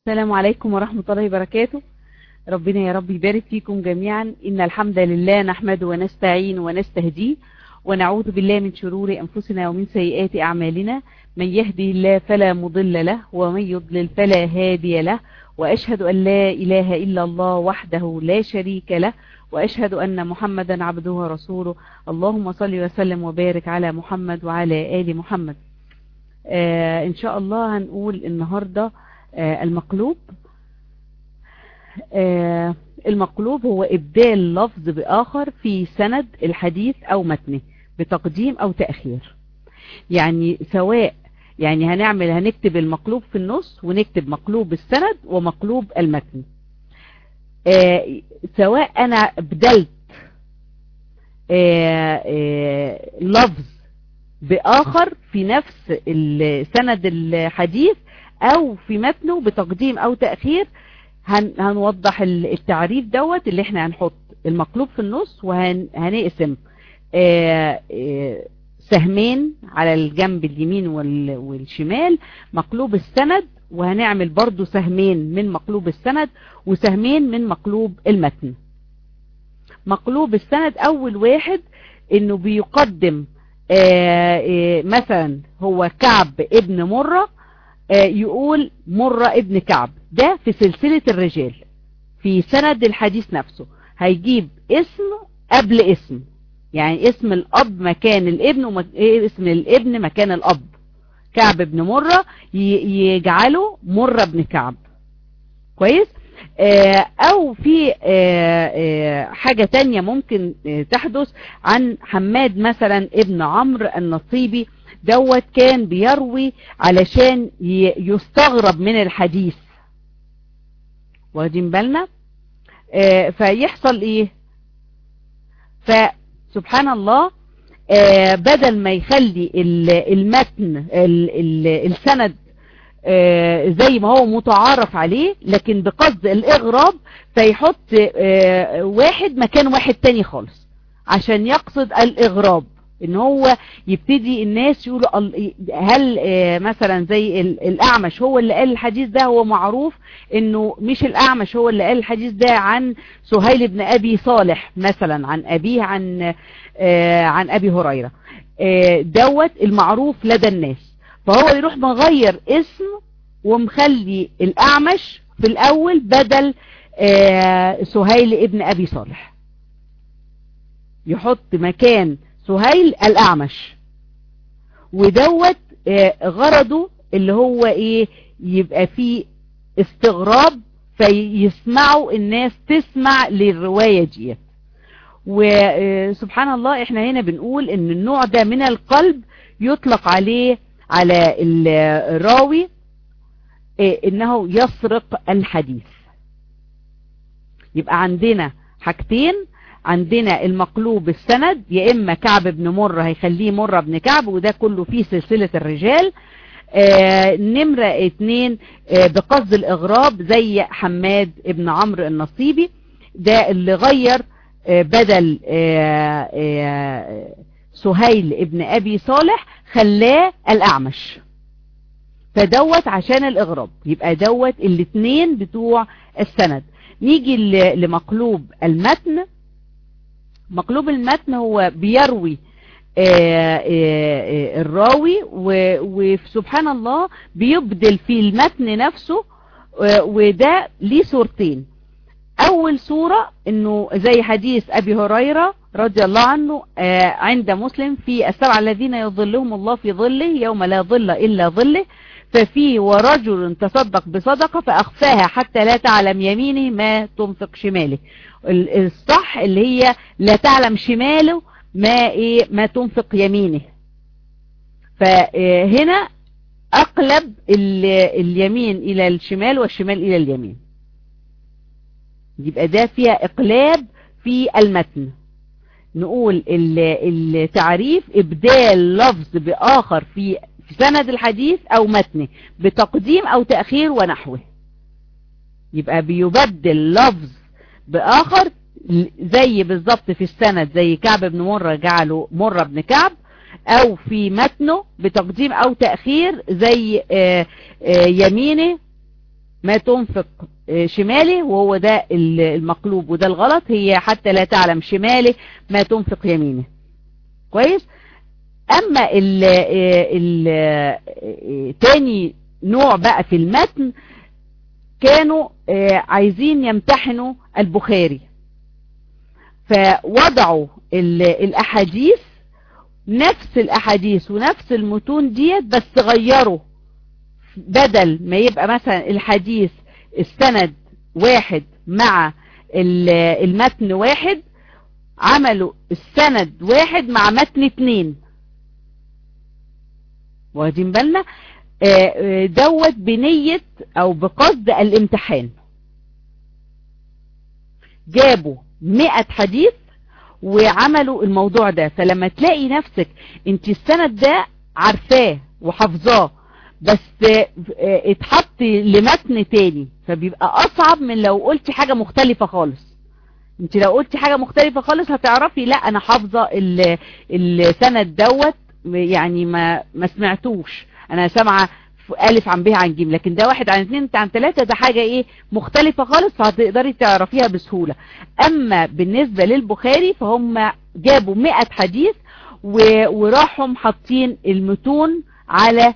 السلام عليكم ورحمة الله وبركاته ربنا يا رب يبارك فيكم جميعا إن الحمد لله نحمده ونستعين ونستهديه ونعوذ بالله من شرور أنفسنا ومن سيئات أعمالنا من يهدي الله فلا مضل له ومن يضلل فلا هادي له وأشهد أن لا إله إلا الله وحده لا شريك له وأشهد أن محمدا عبده ورسوله اللهم صل وسلم وبارك على محمد وعلى آل محمد آه إن شاء الله هنقول النهاردة آه المقلوب آه المقلوب هو إبدال لفظ بآخر في سند الحديث أو متنه بتقديم أو تأخير يعني سواء يعني هنعمل هنكتب المقلوب في النص ونكتب مقلوب السند ومقلوب المتن آه سواء أنا بدلت آه آه لفظ بآخر في نفس سند الحديث أو في متنه بتقديم أو تأخير هن هنوضح التعريف دوت اللي احنا هنحط المقلوب في النص وهنقسم سهمين على الجنب اليمين والشمال مقلوب السند وهنعمل برضو سهمين من مقلوب السند وسهمين من مقلوب المتن مقلوب السند اول واحد انه بيقدم مثلا هو كعب ابن مرة يقول مرة ابن كعب ده في سلسلة الرجال في سند الحديث نفسه هيجيب اسم قبل اسم يعني اسم الاب مكان الابن واسم الابن مكان الاب كعب ابن مرة يجعله مرة ابن كعب كويس او في حاجة تانية ممكن تحدث عن حماد مثلا ابن عمرو النصيبي دوت كان بيروي علشان يستغرب من الحديث واخدين بالنا فيحصل ايه فسبحان الله بدل ما يخلي المتن السند زي ما هو متعارف عليه لكن بقصد الاغراب فيحط واحد مكان واحد تاني خالص عشان يقصد الاغراب ان هو يبتدي الناس يقولوا هل مثلا زي الاعمش هو اللي قال الحديث ده هو معروف انه مش الاعمش هو اللي قال الحديث ده عن سهيل بن ابي صالح مثلا عن ابيه عن عن ابي هريرة دوت المعروف لدى الناس فهو يروح مغير اسم ومخلي الاعمش في الاول بدل سهيل ابن ابي صالح يحط مكان سهيل الأعمش ودوت غرضه اللي هو ايه يبقى فيه استغراب فيسمعوا الناس تسمع للرواية دي وسبحان الله احنا هنا بنقول ان النوع ده من القلب يطلق عليه على الراوي انه يسرق الحديث يبقى عندنا حاجتين عندنا المقلوب السند يا اما كعب بن مرة هيخليه مرة بن كعب وده كله فيه سلسلة الرجال آه نمرة اتنين آه بقصد الاغراب زي حماد ابن عمرو النصيبي ده اللي غير آه بدل سهيل ابن ابي صالح خلاه الاعمش فدوت عشان الاغراب يبقى دوت الاتنين بتوع السند نيجي لمقلوب المتن مقلوب المتن هو بيروي آآ آآ الراوي وسبحان الله بيبدل في المتن نفسه وده ليه صورتين اول صورة انه زي حديث ابي هريرة رضي الله عنه عند مسلم في السبع الذين يظلهم الله في ظله يوم لا ظل الا ظله ففي ورجل تصدق بصدقة فأخفاها حتى لا تعلم يمينه ما تنفق شماله الصح اللي هي لا تعلم شماله ما ايه ما تنفق يمينه فهنا اقلب اليمين الى الشمال والشمال الى اليمين يبقى ده فيها اقلاب في المتن نقول التعريف ابدال لفظ باخر في في سند الحديث او متنه بتقديم او تأخير ونحوه يبقى بيبدل لفظ باخر زي بالظبط في السند زي كعب بن مرة جعله مرة بن كعب او في متنه بتقديم او تأخير زي يمينه ما تنفق شماله وهو ده المقلوب وده الغلط هي حتى لا تعلم شماله ما تنفق يمينه كويس اما ال ال تاني نوع بقى في المتن كانوا عايزين يمتحنوا البخاري فوضعوا الاحاديث نفس الاحاديث ونفس المتون ديت بس غيروا بدل ما يبقى مثلا الحديث السند واحد مع المتن واحد عملوا السند واحد مع متن اتنين واخدين بالنا دوت بنية او بقصد الامتحان جابوا مئة حديث وعملوا الموضوع ده فلما تلاقي نفسك انت السند ده عارفاه وحافظاه بس اتحط لمتن تاني فبيبقى اصعب من لو قلتي حاجة مختلفة خالص انت لو قلتي حاجة مختلفة خالص هتعرفي لا انا حافظة السند دوت يعني ما ما سمعتوش انا سامعة الف عن به عن جيم لكن ده واحد عن اثنين عن ثلاثة ده حاجة ايه مختلفة خالص فهتقدري تعرفيها بسهولة اما بالنسبة للبخاري فهم جابوا مئة حديث وراحوا حاطين المتون على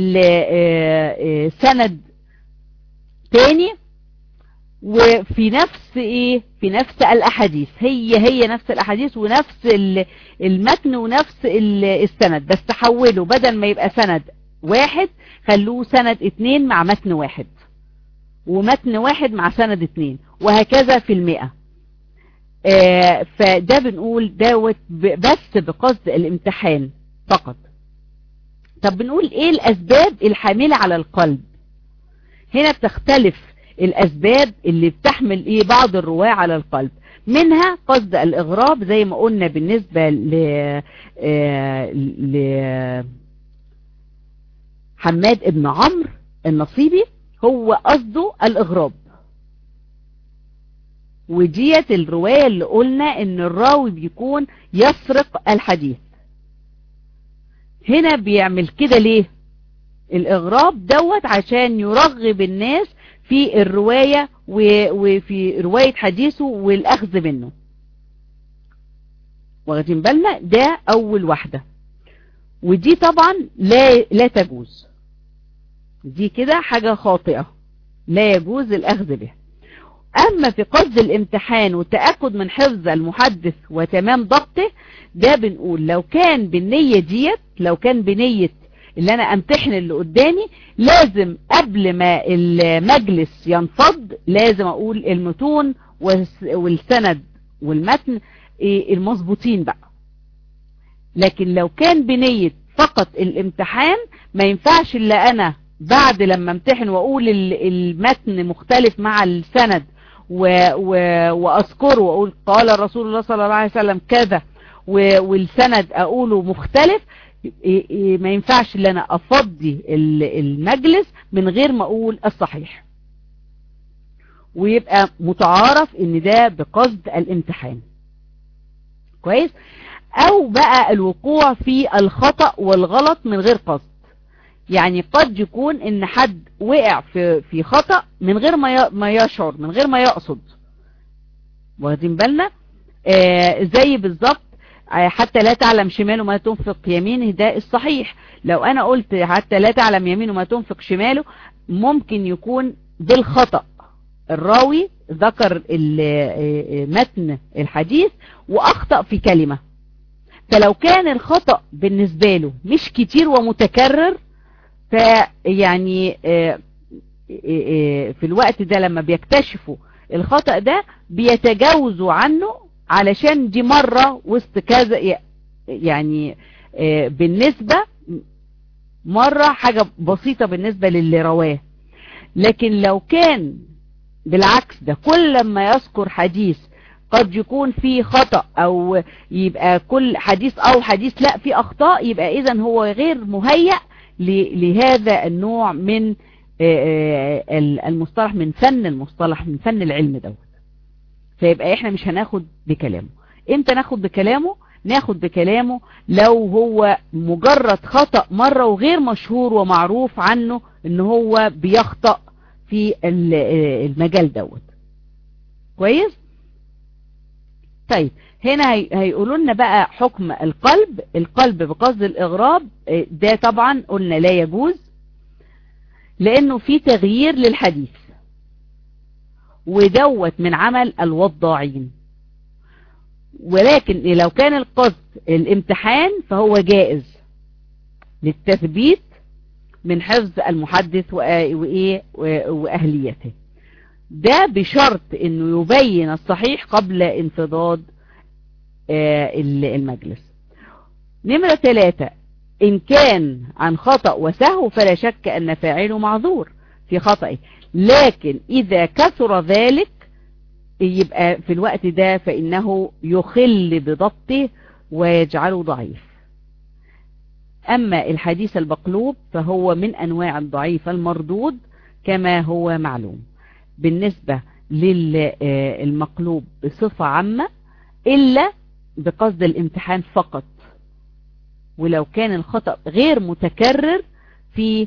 السند تاني وفي نفس ايه في نفس الاحاديث هي هي نفس الاحاديث ونفس المتن ونفس السند بس تحولوا بدل ما يبقى سند واحد خلوه سند اتنين مع متن واحد ومتن واحد مع سند اتنين وهكذا في المئة آه فده بنقول دوت بس بقصد الامتحان فقط طب بنقول ايه الاسباب الحاملة على القلب هنا بتختلف الاسباب اللي بتحمل ايه بعض الرواة على القلب منها قصد الاغراب زي ما قلنا بالنسبة ل آه ل حماد ابن عمرو النصيبي هو قصده الاغراب وديت الرواية اللي قلنا ان الراوي بيكون يسرق الحديث هنا بيعمل كده ليه الاغراب دوت عشان يرغب الناس في الرواية وفي رواية حديثه والاخذ منه واخدين بالنا ده اول واحدة ودي طبعا لا, لا تجوز دي كده حاجة خاطئة لا يجوز الاخذ بها اما في قصد الامتحان والتأكد من حفظ المحدث وتمام ضبطه ده بنقول لو كان بالنية ديت لو كان بنية اللي انا امتحن اللي قدامي لازم قبل ما المجلس ينفض لازم اقول المتون والسند والمتن المظبوطين بقى لكن لو كان بنية فقط الامتحان ما ينفعش الا انا بعد لما امتحن واقول المتن مختلف مع السند و و واذكره واقول قال رسول الله صلى الله عليه وسلم كذا والسند اقوله مختلف ما ينفعش ان انا افضي المجلس من غير ما اقول الصحيح ويبقى متعارف ان ده بقصد الامتحان كويس او بقى الوقوع في الخطأ والغلط من غير قصد يعني قد يكون ان حد وقع في في خطأ من غير ما ما يشعر من غير ما يقصد واخدين بالنا آه زي بالظبط حتى لا تعلم شماله ما تنفق يمينه ده الصحيح لو انا قلت حتى لا تعلم يمينه ما تنفق شماله ممكن يكون بالخطأ الراوي ذكر متن الحديث واخطأ في كلمة فلو كان الخطأ بالنسبة له مش كتير ومتكرر فيعني في الوقت ده لما بيكتشفوا الخطأ ده بيتجاوزوا عنه علشان دي مرة وسط كذا يعني بالنسبة مرة حاجة بسيطة بالنسبة للي رواه لكن لو كان بالعكس ده كل ما يذكر حديث قد يكون فيه خطأ او يبقى كل حديث او حديث لا فيه اخطاء يبقى اذا هو غير مهيأ لهذا النوع من المصطلح من فن المصطلح من فن العلم دوت فيبقى احنا مش هناخد بكلامه امتى ناخد بكلامه ناخد بكلامه لو هو مجرد خطأ مرة وغير مشهور ومعروف عنه ان هو بيخطأ في المجال دوت كويس طيب هنا هيقولوا لنا بقى حكم القلب القلب بقصد الإغراب ده طبعا قلنا لا يجوز لأنه في تغيير للحديث ودوت من عمل الوضاعين ولكن لو كان القصد الامتحان فهو جائز للتثبيت من حفظ المحدث وإيه وأهليته ده بشرط انه يبين الصحيح قبل انفضاض المجلس نمرة ثلاثة ان كان عن خطأ وسهو فلا شك ان فاعله معذور في خطأه لكن اذا كثر ذلك يبقى في الوقت ده فانه يخل بضبطه ويجعله ضعيف اما الحديث المقلوب فهو من انواع الضعيف المردود كما هو معلوم بالنسبة للمقلوب بصفة عامة إلا بقصد الامتحان فقط ولو كان الخطأ غير متكرر في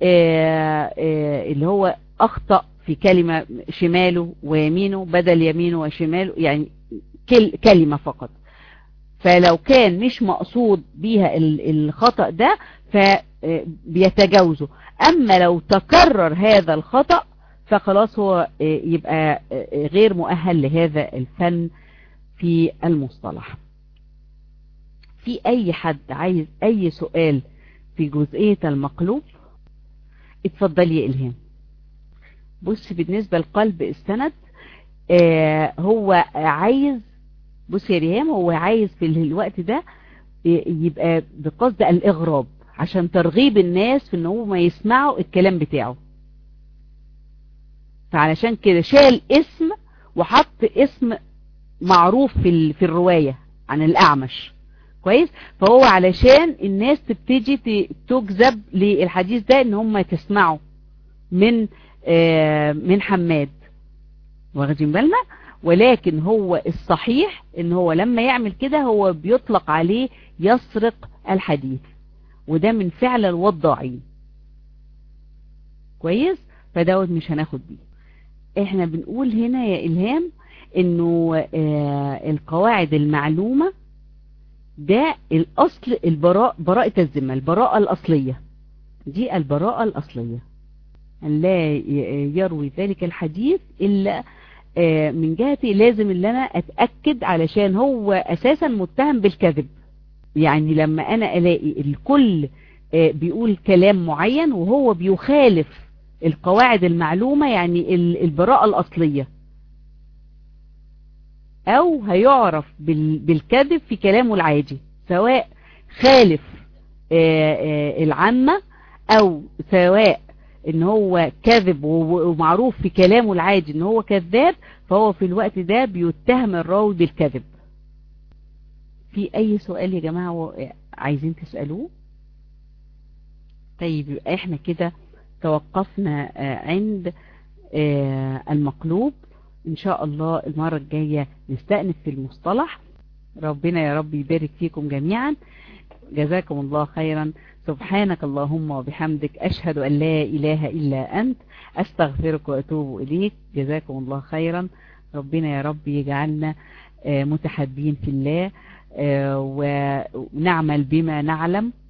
اللي هو أخطأ في كلمة شماله ويمينه بدل يمينه وشماله يعني كلمة فقط فلو كان مش مقصود بيها الخطأ ده فبيتجاوزه أما لو تكرر هذا الخطأ فخلاص هو يبقى غير مؤهل لهذا الفن في المصطلح في اي حد عايز اي سؤال في جزئية المقلوب اتفضلي يا الهام بص بالنسبة لقلب السند آه هو عايز بص يا ريهام هو عايز في الوقت ده يبقى بقصد الاغراب عشان ترغيب الناس في ان هو ما يسمعوا الكلام بتاعه فعلشان كده شال اسم وحط اسم معروف في في الرواية عن الأعمش كويس فهو علشان الناس تبتدي تجذب للحديث ده ان هم تسمعوا من آه من حماد واخدين بالنا ولكن هو الصحيح ان هو لما يعمل كده هو بيطلق عليه يسرق الحديث وده من فعل الوضاعين كويس فدوت مش هناخد بيه احنا بنقول هنا يا إلهام انه آه القواعد المعلومة ده الاصل البراء براءة الذمة البراءة الاصلية دي البراءة الاصلية ان لا يروي ذلك الحديث الا آه من جهتي لازم ان انا اتأكد علشان هو اساسا متهم بالكذب يعني لما انا الاقي الكل آه بيقول كلام معين وهو بيخالف القواعد المعلومة يعني البراءة الأصلية أو هيعرف بالكذب في كلامه العادي سواء خالف العامة أو سواء ان هو كذب ومعروف في كلامه العادي ان هو كذاب فهو في الوقت ده بيتهم الراوي بالكذب في اي سؤال يا جماعة عايزين تسألوه طيب يبقى احنا كده توقفنا عند المقلوب ان شاء الله المرة الجاية نستأنف في المصطلح ربنا يا رب يبارك فيكم جميعا جزاكم الله خيرا سبحانك اللهم وبحمدك أشهد أن لا إله إلا أنت أستغفرك وأتوب إليك جزاكم الله خيرا ربنا يا رب يجعلنا متحدين في الله ونعمل بما نعلم